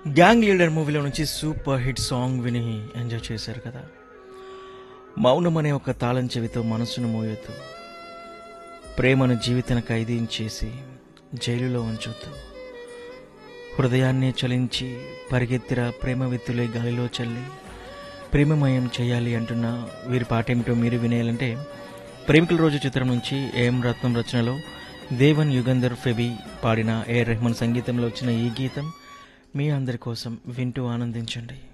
gang leader మూవీలో నుంచి super hit song విని ఎంజాయ్ చేశారు కదా మౌనం అనే ఒక తాళం చెవితో మనసును మోయొద్దు ప్రేమను జీవితన ఖైదీని చేసి జైలులో ఉంచొద్దు హృదయాన్ని చలించి పరిగెత్తిర ప్రేమ విత్తులే గాలిలో చల్లి ప్రేమమయం చేయాలి అంటున్న వీరి పాటేమిటో మీరు వినేయాలంటే ప్రేమికుల రోజు చిత్రం నుంచి ఏం రత్నం రచనలో దేవన్ యుగంధర్ ఫెబి పాడిన ఏ రెహమాన్ సంగీతంలో వచ్చిన ఈ గీతం మీ అందరి కోసం వింటూ ఆనందించండి